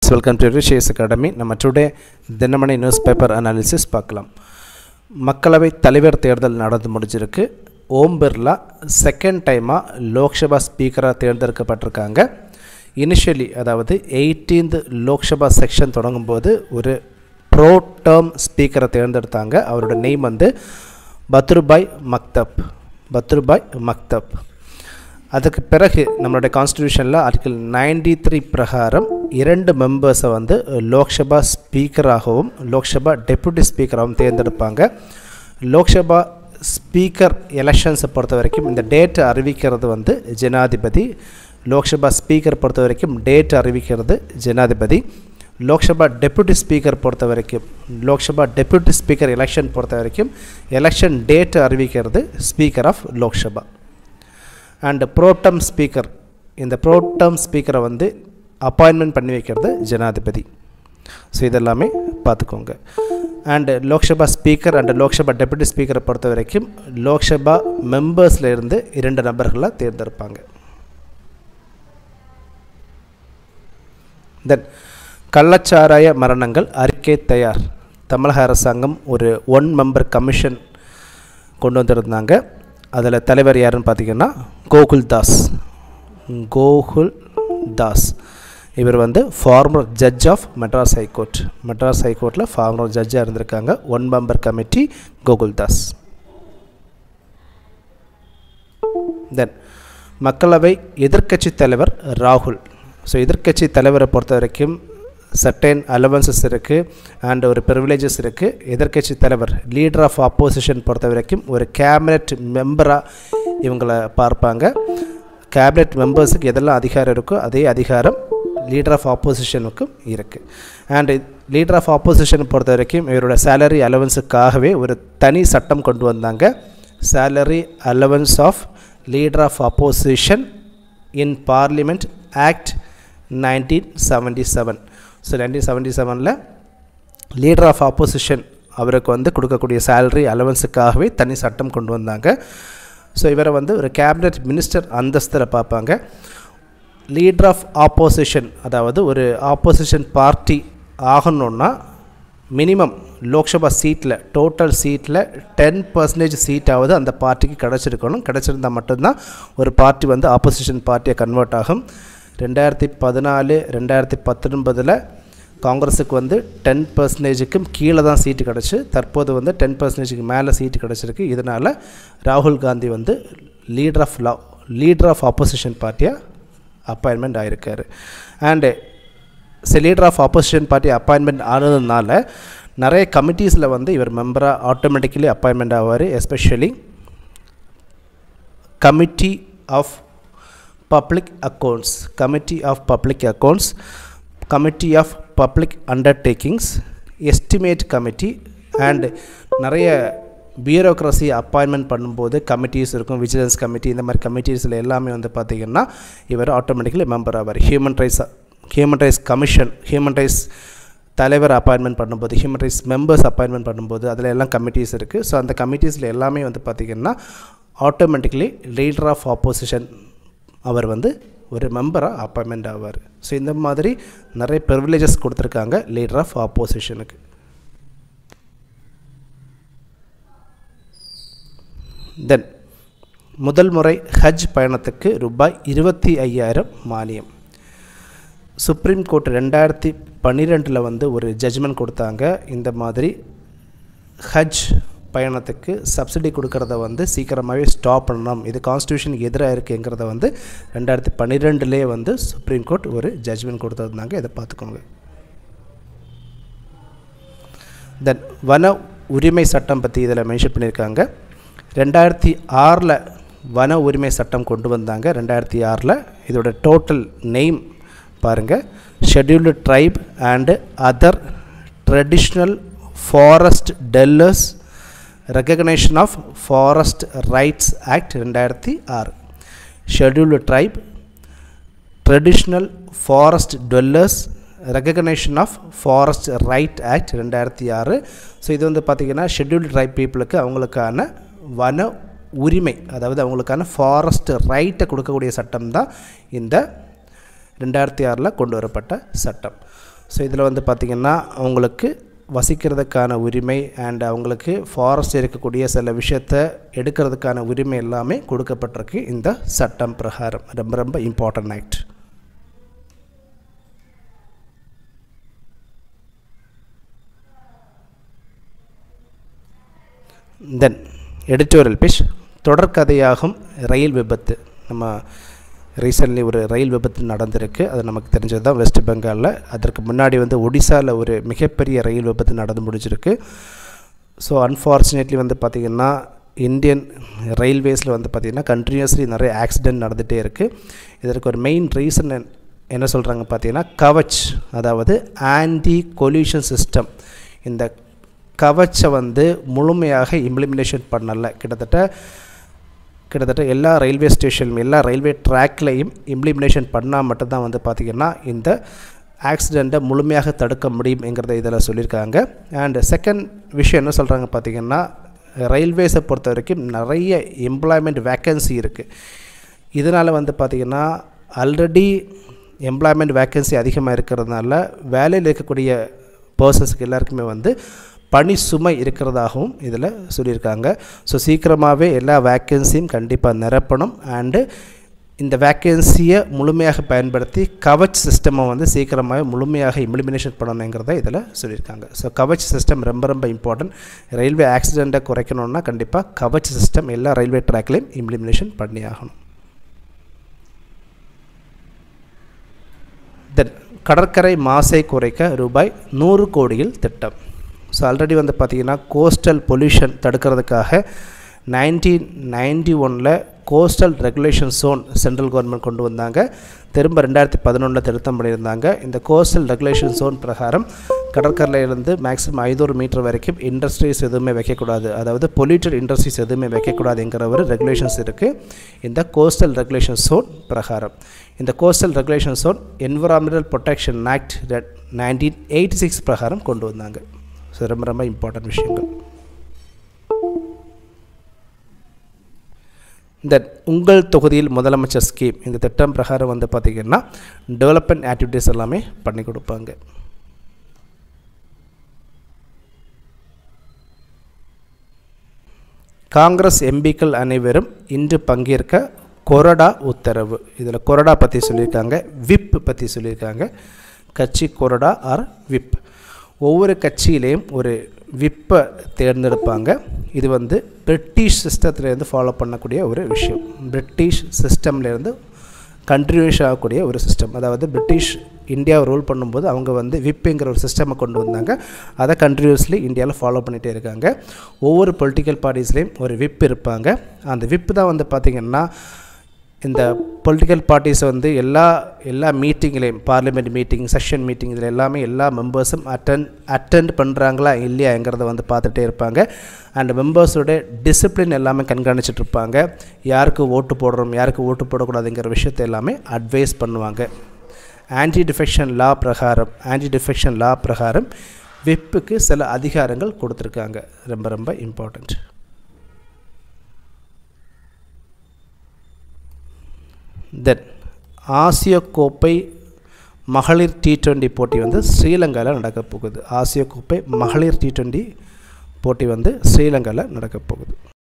welcome to ரிஷேஸ் academy நம்ம today Dinamani news paper analysis பார்க்கலாம் மக்களவை தலைவர் தேர்தல் நடந்து முடிஞ்சிருக்கு ஓம் பிர்லா செகண்ட் டைமாக லோக்சபா ஸ்பீக்கராக தேர்ந்தெடுக்கப்பட்டிருக்காங்க இனிஷியலி அதாவது எயிட்டீன்த் லோக்சபா செக்ஷன் தொடங்கும்போது ஒரு ப்ரோ டேர்ம் ஸ்பீக்கரை தேர்ந்தெடுத்தாங்க அவரோட நேம் வந்து பத்ருபாய் மக்தப் பத்ருபாய் மக்தப் அதுக்கு பிறகு நம்மளுடைய கான்ஸ்டியூஷனில் ஆர்டிகல் நைன்டி த்ரீ பிரகாரம் இரண்டு மெம்பர்ஸை வந்து லோக்சபா ஸ்பீக்கராகவும் லோக்சபா டெப்யூட்டி ஸ்பீக்கராகவும் தேர்ந்தெடுப்பாங்க லோக்சபா ஸ்பீக்கர் எலெக்ஷன்ஸை பொறுத்த வரைக்கும் இந்த டேட் அறிவிக்கிறது வந்து ஜனாதிபதி லோக்சபா ஸ்பீக்கர் பொறுத்த வரைக்கும் டேட் அறிவிக்கிறது ஜனாதிபதி லோக்சபா டெப்யூட்டி ஸ்பீக்கர் பொறுத்த வரைக்கும் லோக்சபா டெப்யூட்டி ஸ்பீக்கர் எலெக்ஷன் பொறுத்த வரைக்கும் எலெக்ஷன் டேட் அறிவிக்கிறது speaker of Lok Sabha and pro tem speaker இந்த ப்ரோட்டம் ஸ்பீக்கரை வந்து அப்பாயின்மெண்ட் பண்ணி வைக்கிறது ஜனாதிபதி ஸோ இதெல்லாமே பார்த்துக்கோங்க and Lok Sabha speaker and Lok Sabha deputy ஸ்பீக்கரை பொறுத்த வரைக்கும் லோக்சபா மெம்பர்ஸில் இருந்து இரண்டு நபர்களை தேர்ந்தெடுப்பாங்க தென் கள்ளச்சாராய மரணங்கள் அறிக்கை தயார் தமிழக அரசாங்கம் ஒரு ஒன் மெம்பர் கமிஷன் கொண்டு வந்திருந்தாங்க அதில் தலைவர் யாருன்னு பார்த்தீங்கன்னா கோகுல் தாஸ் கோகுல் தாஸ் இவர் வந்து former judge of Madras high court Madras ஹைகோர்ட்டில் ஃபார்மர் ஜட்ஜாக இருந்திருக்காங்க one member committee Gokul Das then மக்களவை எதிர்க்கட்சி தலைவர் ராகுல் ஸோ எதிர்க்கட்சி தலைவரை பொறுத்த வரைக்கும் சர்டைன் அலவன்சஸ் இருக்குது அண்ட் ஒரு ப்ரிவிலேஜஸ் இருக்குது எதிர்க்கட்சி தலைவர் லீடர் ஆஃப் ஆப்போசிஷன் பொறுத்த வரைக்கும் ஒரு கேபினெட் மெம்பராக இவங்களை பார்ப்பாங்க கேபினெட் மெம்பர்ஸுக்கு எதெல்லாம் அதிகாரம் இருக்கோ அதே அதிகாரம் லீடர் ஆஃப் ஆப்போசிஷனுக்கும் இருக்குது அண்ட் லீடர் ஆஃப் ஆப்போசிஷனை பொறுத்த வரைக்கும் இவரோட சேலரி அலவன்ஸுக்காகவே ஒரு தனி சட்டம் கொண்டு வந்தாங்க salary allowance of leader of opposition in parliament act nineteen seventy seven so nineteen seventy செவனில் லீடர் ஆஃப் ஆப்போசிஷன் அவருக்கு வந்து கொடுக்கக்கூடிய சேலரி அலவன்ஸுக்காகவே தனி சட்டம் கொண்டு வந்தாங்க ஸோ இவரை வந்து ஒரு கேபினட் மினிஸ்டர் அந்தஸ்தில் பார்ப்பாங்க லீடர் ஆஃப் ஆப்போசிஷன் அதாவது ஒரு ஆப்போசிஷன் பார்ட்டி ஆகணுன்னா மினிமம் லோக்சபா சீட்டில் டோட்டல் சீட்டில் டென் பர்சன்டேஜ் சீட்டாவது அந்த பார்ட்டிக்கு கிடச்சிருக்கணும் கிடச்சிருந்தால் மட்டும்தான் ஒரு பார்ட்டி வந்து ஆப்போசிஷன் பார்ட்டியை கன்வெர்ட் ஆகும் ரெண்டாயிரத்தி பதினாலு ரெண்டாயிரத்தி பத்தொன்பதில் காங்கிரஸுக்கு வந்து டென் பர்சன்டேஜுக்கும் கீழே தான் சீட்டு கிடச்சி தற்போது வந்து டென் பர்சன்டேஜுக்கு மேலே சீட்டு கிடச்சிருக்கு இதனால் ராகுல் காந்தி வந்து லீடர் ஆஃப் லா லீடர் ஆஃப் ஆப்போசிஷன் பார்ட்டியாக அப்பாயின்மெண்ட் ஆகிருக்காரு and leader of opposition party appointment ஆனதுனால நிறைய கமிட்டிஸில் வந்து இவர் மெம்பராக ஆட்டோமேட்டிக்கலி அப்பாயின்மெண்ட் ஆவார் especially committee of public accounts committee of public accounts committee of public undertakings estimate committee and நிறைய பியூரோக்ரஸி அப்பாயின்மெண்ட் பண்ணும்போது கமிட்டிஸ் இருக்கும் விஜிலன்ஸ் கமிட்டி இந்த மாதிரி கமிட்டிஸில் எல்லாமே வந்து பார்த்திங்கன்னா இவர் ஆட்டோமேட்டிக்கலி மெம்பர் ஆவார் human rights human rights commission human rights தலைவர் அப்பாயின்மெண்ட் பண்ணும்போது ஹியூமன் ரைட்ஸ் மெம்பர்ஸ் அப்பாயின்மெண்ட் பண்ணும்போது அதில் எல்லாம் கமிட்டிஸ் இருக்குது ஸோ அந்த கமிட்டிஸில் எல்லாமே வந்து பார்த்திங்கன்னா ஆட்டோமேட்டிக்கலி லீடர் ஆஃப் ஆப்போசிஷன் அவர் வந்து ஒரு மெம்பராக அப்பாயின்மெண்ட் ஆவார் ஸோ இந்த மாதிரி நிறைய ப்ரிவிலேஜஸ் கொடுத்துருக்காங்க லீடர் ஆஃப் ஆப்போசிஷனுக்கு தென் முதல் முறை ஹஜ் பயணத்துக்கு ரூபாய் இருபத்தி ஐயாயிரம் மானியம் சுப்ரீம் கோர்ட் ரெண்டாயிரத்தி பன்னிரெண்டில் வந்து ஒரு ஜட்ஜ்மெண்ட் கொடுத்தாங்க இந்த மாதிரி ஹஜ் பயணத்துக்கு சப்சிடி கொடுக்கறத வந்து சீக்கிரமாகவே ஸ்டாப் பண்ணணும் இது கான்ஸ்டியூஷனுக்கு எதிராக இருக்குங்கிறத வந்து ரெண்டாயிரத்தி பன்னிரெண்டுலேயே வந்து சுப்ரீம் கோர்ட் ஒரு ஜட்ஜ்மெண்ட் கொடுத்துருந்தாங்க இதை பார்த்துக்கோங்க தென் வன உரிமை சட்டம் பற்றி இதில் மென்ஷன் பண்ணியிருக்காங்க ரெண்டாயிரத்தி ஆறில் வன உரிமை சட்டம் கொண்டு வந்தாங்க ரெண்டாயிரத்தி ஆறில் இதோட டோட்டல் நெய்ம் பாருங்கள் scheduled tribe and other traditional forest dwellers recognition of forest rights act ரெண்டாயிரத்தி ஆறு scheduled tribe traditional forest dwellers recognition of forest right act ரெண்டாயிரத்தி ஆறு ஸோ இது வந்து பார்த்திங்கன்னா ஷெட்யூல்டு ட்ரைப் பீப்புளுக்கு அவங்களுக்கான வன உரிமை அதாவது அவங்களுக்கான ஃபாரஸ்ட் ரைட்டை கொடுக்கக்கூடிய சட்டம் தான் இந்த ரெண்டாயிரத்தி ஆறில் கொண்டு வரப்பட்ட சட்டம் ஸோ இதில் வந்து பார்த்திங்கன்னா அவங்களுக்கு வசிக்கிறதுக்கான உரிமை அண்ட் அவங்களுக்கு ஃபாரஸ்ட் இருக்கக்கூடிய சில விஷயத்தை எடுக்கிறதுக்கான உரிமை எல்லாமே கொடுக்கப்பட்டிருக்கு இந்த சட்டம் பிரகாரம் ரொம்ப ரொம்ப important act then editorial page தொடர்கதையாகும் ரயில் விபத்து நம்ம ரீசன்ட்லி ஒரு ரயில் விபத்து நடந்திருக்கு அது நமக்கு தெரிஞ்சது தான் வெஸ்ட் பெங்காலில் அதற்கு முன்னாடி வந்து ஒடிசாவில் ஒரு மிகப்பெரிய ரயில் விபத்து நடந்து முடிஞ்சிருக்கு ஸோ அன்ஃபார்ச்சுனேட்லி வந்து பார்த்திங்கன்னா இந்தியன் ரயில்வேஸில் வந்து பார்த்திங்கன்னா கண்டினியூஸ்லி நிறைய ஆக்சிடெண்ட் நடந்துகிட்டே இருக்குது இதற்கு ஒரு மெயின் ரீசன் என்ன சொல்கிறாங்க பார்த்தீங்கன்னா கவச் அதாவது ஆன்டி கொல்யூஷன் சிஸ்டம் இந்த கவச்சை வந்து முழுமையாக இம்ப்ளிமெண்டேஷன் பண்ணலை கிட்டத்தட்ட கிட்டத்தட்ட எல்லா ரயில்வே ஸ்டேஷன் எல்லா ரயில்வே ட்ராக்லையும் இம்ப்ளிமெண்டேஷன் பண்ணால் மட்டும்தான் வந்து பார்த்திங்கன்னா இந்த ஆக்சிடெண்ட்டை முழுமையாக தடுக்க முடியுங்கிறத இதில் சொல்லியிருக்காங்க அண்ட் செகண்ட் விஷயம் என்ன சொல்கிறாங்க பார்த்திங்கன்னா ரயில்வேஸை பொறுத்த வரைக்கும் நிறைய எம்ப்ளாய்மெண்ட் வேக்கன்சி இருக்குது இதனால் வந்து பார்த்திங்கன்னா ஆல்ரெடி எம்ப்ளாய்மெண்ட் வேக்கன்சி அதிகமாக இருக்கிறதுனால வேலையில் இருக்கக்கூடிய பர்சன்ஸுக்கு எல்லாருக்குமே வந்து பணி சுமை இருக்கிறதாகவும் இதில் சொல்லியிருக்காங்க ஸோ சீக்கிரமாகவே எல்லா வேக்கன்சியும் கண்டிப்பாக நிரப்பணும் அண்டு இந்த வேக்கன்சியை முழுமையாக பயன்படுத்தி கவச் சிஸ்டமை வந்து சீக்கிரமாகவே முழுமையாக இம்ப்ளிமெண்டேஷன் பண்ணணுங்கிறத இதில் சொல்லியிருக்காங்க ஸோ கவச் சிஸ்டம் ரொம்ப ரொம்ப இம்பார்ட்டன்ட் ரயில்வே ஆக்சிடெண்ட்டை குறைக்கணுன்னா கண்டிப்பாக கவச் சிஸ்டம் எல்லா ரயில்வே ட்ராக்லையும் இம்ப்ளிமெண்டேஷன் பண்ணி ஆகணும் தென் கடற்கரை மாசை குறைக்க ரூபாய் நூறு கோடியில் திட்டம் ஸோ ஆல்ரெடி வந்து பார்த்திங்கன்னா கோஸ்டல் பொல்யூஷன் தடுக்கிறதுக்காக நைன்டீன் நைன்டி ஒனில் coastal regulation zone central government கொண்டு வந்தாங்க திரும்ப ரெண்டாயிரத்தி பதினொன்றில் திருத்தம் பண்ணியிருந்தாங்க இந்த கோஸ்டல் ரெகுலேஷன் ஜோன் பிரகாரம் கடற்கரையிலேருந்து மேக்ஸிமம் ஐநூறு மீட்டர் வரைக்கும் இண்டஸ்ட்ரீஸ் எதுவுமே வைக்கக்கூடாது அதாவது பொல்யூட்டட் இண்டஸ்ட்ரீஸ் எதுவுமே வைக்கக்கூடாதுங்கிற ஒரு ரெகுலேஷன்ஸ் இருக்குது இந்த கோஸ்டல் ரெகுலேஷன் ஜோன் பிரகாரம் இந்த coastal regulation zone environmental protection act nineteen eighty six பிரகாரம் கொண்டு வந்தாங்க ஸோ ரொம்ப ரொம்ப இம்பார்ட்டன்ட் விஷயங்கள் இந்த உங்கள் தொகுதியில் முதலமைச்சர் ஸ்கீம் இந்த திட்டம் பிரகாரம் வந்து பார்த்திங்கன்னா டெவலப்மெண்ட் ஆக்டிவிட்டீஸ் எல்லாமே பண்ணி கொடுப்பாங்க காங்கிரஸ் எம்பிக்கள் அனைவரும் இன்று பங்கேற்க கொறடா உத்தரவு இதில் கொறடா பற்றி சொல்லியிருக்காங்க விப் பற்றி சொல்லியிருக்காங்க கட்சி கொறடா ஆர் விப் ஒவ்வொரு கட்சியிலையும் ஒரு விப்பை தேர்ந்தெடுப்பாங்க இது வந்து பிரிட்டிஷ் சிஸ்டத்துலேருந்து ஃபாலோ பண்ணக்கூடிய ஒரு விஷயம் பிரிட்டிஷ் சிஸ்டம்லேருந்து கண்டினியூஸ் ஆகக்கூடிய ஒரு சிஸ்டம் அதாவது பிரிட்டிஷ் இந்தியாவை ரூல் பண்ணும்போது அவங்க வந்து விப்புங்கிற ஒரு சிஸ்டமை கொண்டு வந்தாங்க அதை கண்டினியூஸ்லி இந்தியாவில் ஃபாலோ பண்ணிகிட்டே இருக்காங்க ஒவ்வொரு பொலிட்டிக்கல் பார்ட்டிஸ்லேயும் ஒரு விப் இருப்பாங்க அந்த விப்பு தான் வந்து பார்த்திங்கன்னா இந்த பொலிட்டிக்கல் பார்ட்டிஸ் வந்து எல்லா எல்லா மீட்டிங்லேயும் பார்லிமெண்ட் மீட்டிங் செஷன் மீட்டிங் இதில் எல்லாமே எல்லா மெம்பர்ஸும் அட்டன் அட்டெண்ட் பண்ணுறாங்களா இல்லையாங்கிறத வந்து பார்த்துட்டே இருப்பாங்க அண்ட் மெம்பர்ஸோட டிசிப்ளின் எல்லாமே கண்காணிச்சிட்டு இருப்பாங்க யாருக்கு ஓட்டு போடுறோம் யாருக்கு ஓட்டு போடக்கூடாதுங்கிற விஷயத்தை எல்லாமே அட்வைஸ் பண்ணுவாங்க ஆன்டி டிஃபெக்ஷன் லா பிரகாரம் ஆன்டி டிஃபெக்ஷன் லா பிரகாரம் விப்புக்கு சில அதிகாரங்கள் கொடுத்துருக்காங்க ரொம்ப ரொம்ப இம்பார்ட்டண்ட் தென் ஆசிய கோப்பை மகளிர் டி ட்வெண்ட்டி போட்டி வந்து ஸ்ரீலங்காவில் நடக்க போகுது ஆசிய கோப்பை மகளிர் டி ட்வெண்ட்டி போட்டி வந்து ஸ்ரீலங்காவில் நடக்க போகுது